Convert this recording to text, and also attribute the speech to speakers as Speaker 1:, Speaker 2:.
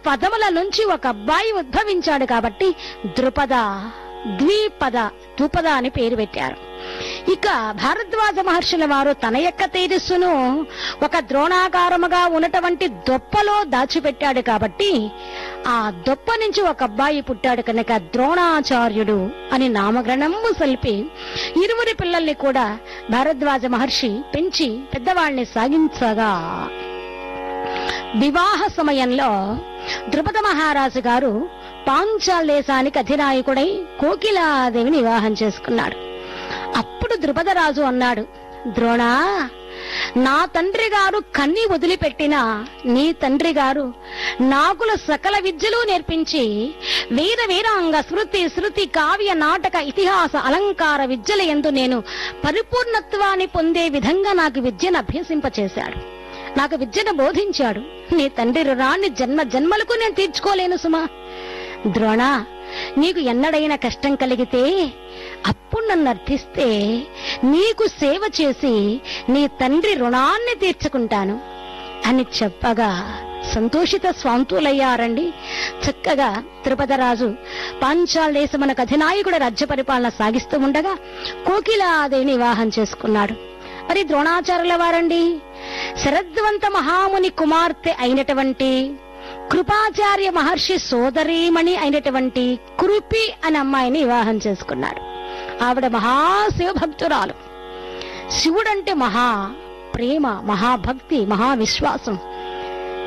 Speaker 1: పదముల నుంచి ఒక అబ్బాయి ఉద్భవించాడు కాబట్టి ద్రుపద ద్విపద ద్విపద అని పేరు పెట్టారు ఇక భారద్వాజ మహర్షుల వారు తన యొక్క తేజస్సును ఒక ద్రోణాకారముగా ఉన్నటువంటి దొప్పలో దాచిపెట్టాడు కాబట్టి ఆ దొప్ప నుంచి ఒక అబ్బాయి పుట్టాడు కనుక ద్రోణాచార్యుడు అని నామగ్రణము సల్పి ఇరువురి పిల్లల్ని కూడా భారద్వాజ మహర్షి పెంచి పెద్దవాళ్ళని సాగించగా వివాహ సమయంలో ద్రుపద మహారాజు గారు పాంచాల్ దేశానికి అధినాయకుడై కోకిలాదేవిని వివాహం చేసుకున్నాడు అప్పుడు ద్రుపదరాజు అన్నాడు ద్రోణ నా తండ్రి గారు కన్ని వదిలిపెట్టిన నీ తండ్రి గారు నాకుల సకల విద్యలు నేర్పించి వీర వీరాంగ శృతి శృతి కావ్య నాటక ఇతిహాస అలంకార విద్యల ఎందు నేను పరిపూర్ణత్వాన్ని పొందే విధంగా నాకు విద్యను అభ్యసింపచేశాడు నాకు విద్యను బోధించాడు నీ తండ్రి రుణాన్ని జన్మ జన్మలకు నేను తీర్చుకోలేను సుమా ద్రోణ నీకు ఎన్నడైనా కష్టం కలిగితే అప్పుడు నన్ను అర్థిస్తే నీకు సేవ చేసి నీ తండ్రి రుణాన్ని తీర్చుకుంటాను అని చెప్పగా సంతోషిత స్వాంతులయ్యారండి చక్కగా తిరుపతిరాజు పాంచాల దేశమునకు అధినాయకుడు రాజ్య పరిపాలన సాగిస్తూ ఉండగా కోకిలాదేవిని వివాహం చేసుకున్నాడు మరి ద్రోణాచార్యుల వారండి శరద్వంత మహాముని కుమార్తె అయినటువంటి కృపాచార్య మహర్షి సోదరీమణి అయినటువంటి కృపి అనే అమ్మాయిని వివాహం చేసుకున్నాడు ఆవిడ మహాశివభక్తురాలు శివుడంటే మహా ప్రేమ మహాభక్తి మహావిశ్వాసం